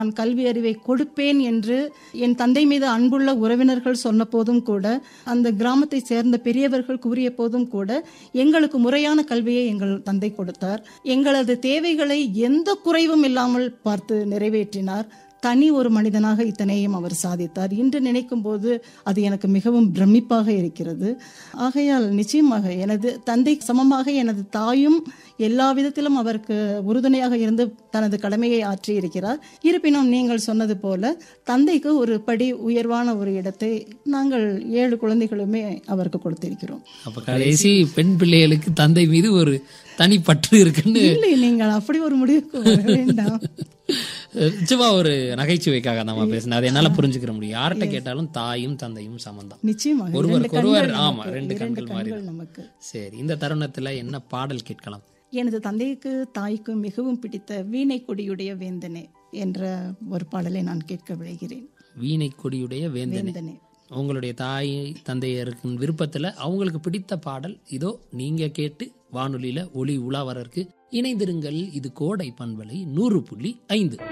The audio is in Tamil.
நான் கல்வி அறிவை கொடுப்பேன் என்று என் தந்தை மீது அன்புள்ள உறவினர்கள் சொன்ன போதும் கூட அந்த கிராமத்தை சேர்ந்த பெரியவர்கள் கூறிய போதும் கூட எங்களுக்கு முறையான கல்வியை எங்கள் தந்தை கொடுத்தார் எங்களது தேவைகளை எந்த குறைவும் இல்லாமல் பார்த்து நிறைவேற்றினார் தனி ஒரு மனிதனாக இத்தனையும் அவர் சாதித்தார் இன்று நினைக்கும் போது அது எனக்கு மிகவும் பிரமிப்பாக இருக்கிறது ஆகையால் நிச்சயமாக எனது தந்தை சமமாக எனது தாயும் எல்லா விதத்திலும் அவருக்கு உறுதுணையாக இருந்து தனது கடமையை ஆற்றி இருக்கிறார் இருப்பினும் நீங்கள் சொன்னது போல தந்தைக்கு ஒரு படி உயர்வான ஒரு இடத்தை நாங்கள் ஏழு குழந்தைகளுமே அவருக்கு கொடுத்திருக்கிறோம் அப்ப கடைசி பெண் பிள்ளைகளுக்கு தந்தை மீது ஒரு தனி பற்று இருக்குன்னு இல்லை நீங்கள் அப்படி ஒரு முடிவுக்கு வர வேண்டாம் சும்மா ஒரு நகைச்சுவைக்காக நம்ம பேசினேன் அதை என்னால புரிஞ்சுக்கிற முடியும் யார்கிட்ட கேட்டாலும் தாயும் தந்தையும் சமந்தான் நிச்சயமாக ஒருவருக்கு இரண்டு ஒருவர் கண்கள் ஆமா நமக்கு, ரெண்டு இரண்டு கண்கள் மாதிரி கண்கள் நமக்கு சரி இந்த தருணத்துல என்ன பாடல் கேட்கலாம் எனது தந்தைக்கு தாய்க்கும் மிகவும் பிடித்த வீணை கொடியுடைய வேந்தனே என்ற ஒரு பாடலை நான் கேட்க விளைகிறேன் வீணை கொடியுடைய வேந்தனே வேந்தனே உங்களுடைய தாய் தந்தையருக்கும் விருப்பத்துல அவங்களுக்கு பிடித்த பாடல் இதோ நீங்க கேட்டு வானொலியில ஒளி உலாவரற்கு இணைந்திருங்கள் இது கோடை பண்பலை நூறு புள்ளி ஐந்து